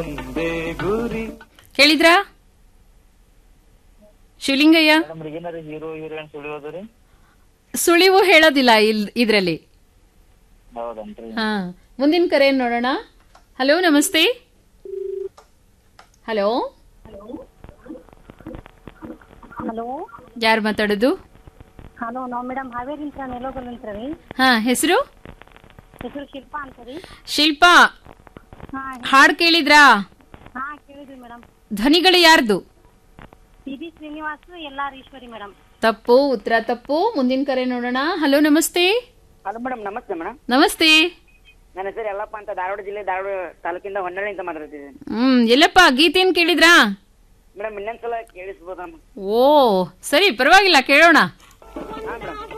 ಒಂದೇ ಗುರಿ ಕೇಳಿದ್ರಾ ಶಿವಲಿಂಗಯ್ಯ ಮೇಡಮ್ ಏನಾರ ಹೀರೋ ಹೀರೋಯಿನ್ ಸುಳಿಯೋದು ರೀ ಸುಳಿವು ಹೇಳೋದಿಲ್ಲ ಇಲ್ ಇದ್ರಲ್ಲಿ ಹೌದನ್ರಿ ಹಾ ಮುಂದಿನ ಕರೆ ನೋಡೋಣ ಹಲೋ ನಮಸ್ತೆ ಹಲೋ ಹಲೋ ಯಾರು ಮಾತಾಡೋದು ಹಲೋ ನಾವು ಮೇಡಮ್ ಹಾವೇರಿಂತ್ರ ನೆಲೋಗಲಿಂತ್ರ ರೀ ಹಾ ಹೆಸರು ಹೆಸರು ಶಿಲ್ಪಾ ಅಂತ ರೀ ಶಿಲ್ಪಾ ಹಾ ಹಾಡ್ ಕೇಳಿದ್ರಾ ಹಾ ಕೇಳಿದ್ವಿ ಮೇಡಮ್ ಧ್ವನಿಗಳು ಯಾರ್ದು ಟಿ ಬಿ ಶ್ರೀನಿವಾಸ್ ಎಲ್ಲಾರ್ ಈಶ್ವರಿ ಮೇಡಮ್ ತಪ್ಪು ಉತ್ತರ ತಪ್ಪು ಮುಂದಿನ ಕರೆ ನೋಡೋಣ ಹಲೋ ನಮಸ್ತೆ ಹಲೋ ಮೇಡಮ್ ನಮಸ್ತೆ ಮೇಡಮ್ ನಮಸ್ತೆ ನನ್ನ ಹೆಸರು ಯಲ್ಲಪ್ಪ ಅಂತ ಧಾರವಾಡ ಜಿಲ್ಲೆ ಧಾರವಾಡ ತಾಲೂಕಿಂದ ಹೊನ್ನಳ್ಳಿ ಅಂತ ಮಾತಾಡ್ತಿದ್ದೀನಿ ಹ್ಮ್ ಎಲ್ಲಪ್ಪ ಗೀತೆನ್ ಕೇಳಿದ್ರಾ ಮೇಡಮ್ ಇನ್ನೊಂದ್ಸಲ ಕೇಳಿಸ್ಬೋದಾ ಓ ಸರಿ ಪರವಾಗಿಲ್ಲ ಕೇಳೋಣ ಹಾ ಮೇಡಮ್